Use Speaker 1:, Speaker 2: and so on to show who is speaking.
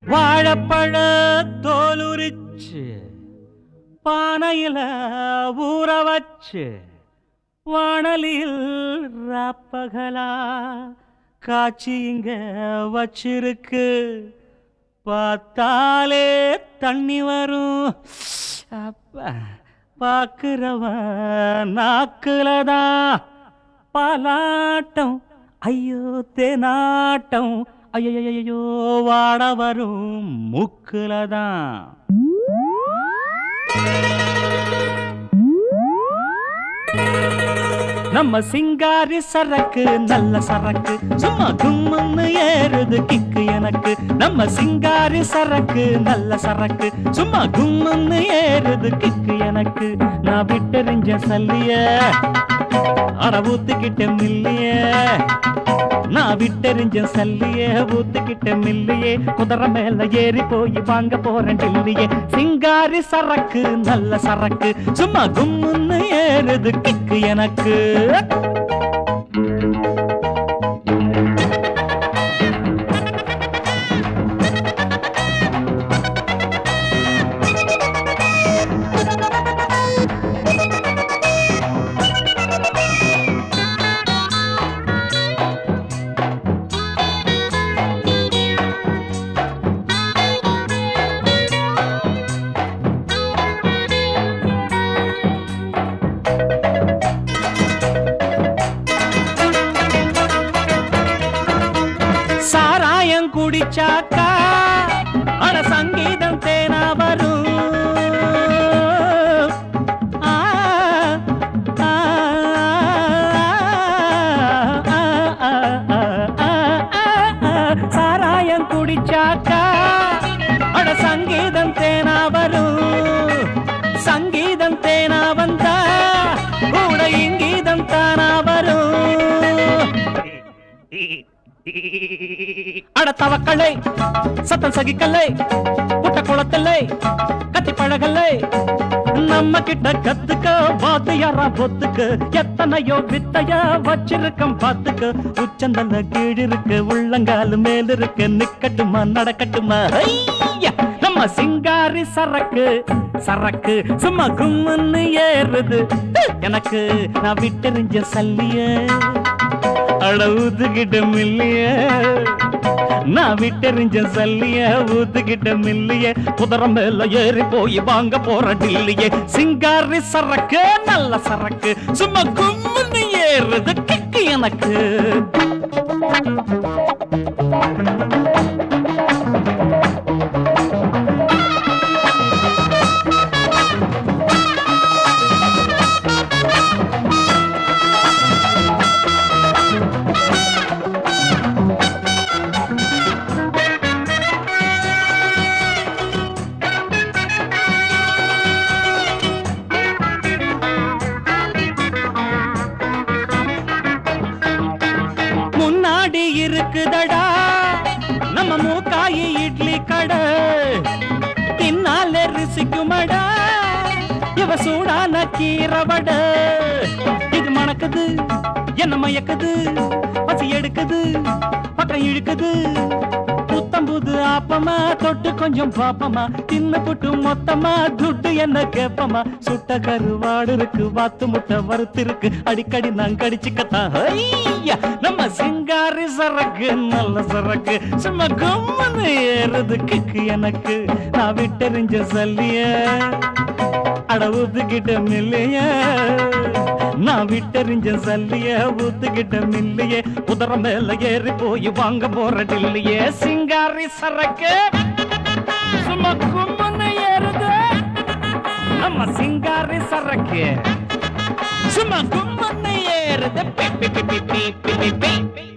Speaker 1: வாழைப்பழ தோலுரிச்சு பானையில ஊற வச்சு வாணலில் ராப்பகலா காய்ச்சி இங்க வச்சிருக்கு பார்த்தாலே தண்ணி வரும் அப்ப பார்க்கிறவன் நாக்குலதான் பாலாட்டம் ஐயோ தேனாட்டம் ஐயோ வாட வரும் மூக்குலதான் நம்ம சிங்காரி சரக்கு நல்ல சரக்கு சும்மா கும்முன்னு ஏறுது கிக்கு எனக்கு நம்ம சிங்காரி சரக்கு நல்ல சரக்கு சும்மா கும்முன்னு ஏறுது கிக்கு எனக்கு நான் விட்டெறிஞ்ச சல்லிய அட ஊத்துக்கிட்ட மில்லிய நான் விட்டெறிஞ்ச சல்லிய ஊத்துக்கிட்ட மில்லியே குதிரை மேல ஏறி போய் வாங்க போறேன் டில்லியே சிங்காரி சரக்கு நல்ல சரக்கு சும்மா கும்முன்னு ஏறுது கிக்கு எனக்கு சாராயம் குடிச்சாக்கா அட சங்கீதம் தேனா வரும் ஆ, ஆ, ஆ, ஆ, ஆ, ஆ, ஆ. சாராயம் குடிச்சாக்கா அட சங்கீதம் தேனா வரும் சங்கீதம் தேனா வந்தா கூட இங்கீதம் தானா வரும் அட தவக்கலை சத்தம் சகிக்கலை புட்ட குளத்தில்லை கத்தி பழகலை நம்ம கிட்ட கத்துக்க வாத்தியாரா பொத்துக்கு எத்தனையோ வித்தைய வச்சிருக்கம் பாத்துக்க உச்சந்தல்ல கீழ் இருக்கு உள்ளங்காலு மேல் இருக்கு நிக்கட்டுமா நடக்கட்டுமா ஐயா! நம்ம சிங்காரி சரக்கு சரக்கு சும்மா கும்முன்னு ஏறுது எனக்கு நான் விட்டெறிஞ்ச சல்லிய அட ஊத்துக்கிட்ட மில்லிய நான் விட்டெறிஞ்ச சல்லிய ஊத்துக்கிட்ட மில்லிய குதிரை மேல ஏறி போய் வாங்க போற டில்லியே சிங்காரி சரக்கு நல்ல சரக்கு சும்மா கும்முன்னு ஏறுது கிக்கு எனக்கு முன்னாடி இருக்குதடா நம்ம மூக்காயி இட்லி கடை தின்னால ருசிக்குமடா இவ சூடான கீரவட இது மணக்குது என்ன மயக்குது பசி எடுக்குது பக்கம் இழுக்குது புத்தம்புது ஆப்பமா தொட்டு கொஞ்சம் பாப்பமா தின்னு புட்டு மொத்தமா துட்டு என்ன கேப்பமா சுட்ட கருவாடு இருக்கு வாத்து முட்டை வறுத்து இருக்கு அடிக்கடி நான் கடிச்சுக்கத்தான் ஐயா நம்ம சிங்காரி சரக்கு நல்ல சரக்கு சும்மா கும்மனு ஏறுது கிக்கு எனக்கு நான் விட்டெறிஞ்ச சல்லிய அட ஊத்துக்கிட்ட மில்லைய நான் விட்டெறிஞ்ச சல்லிய ஊத்துக்கிட்ட மில்லையே குதிரை மேல ஏறி போய் வாங்க போற டில்லையே சிங்காரி சரக்கு சும்மா கும்மன்னு ஏறுது நம்ம சிங்காரி சரக்கு சும்மா கும்மன்னு ஏறுது பி, பி, பி, பி, பி, பி, பி, பி.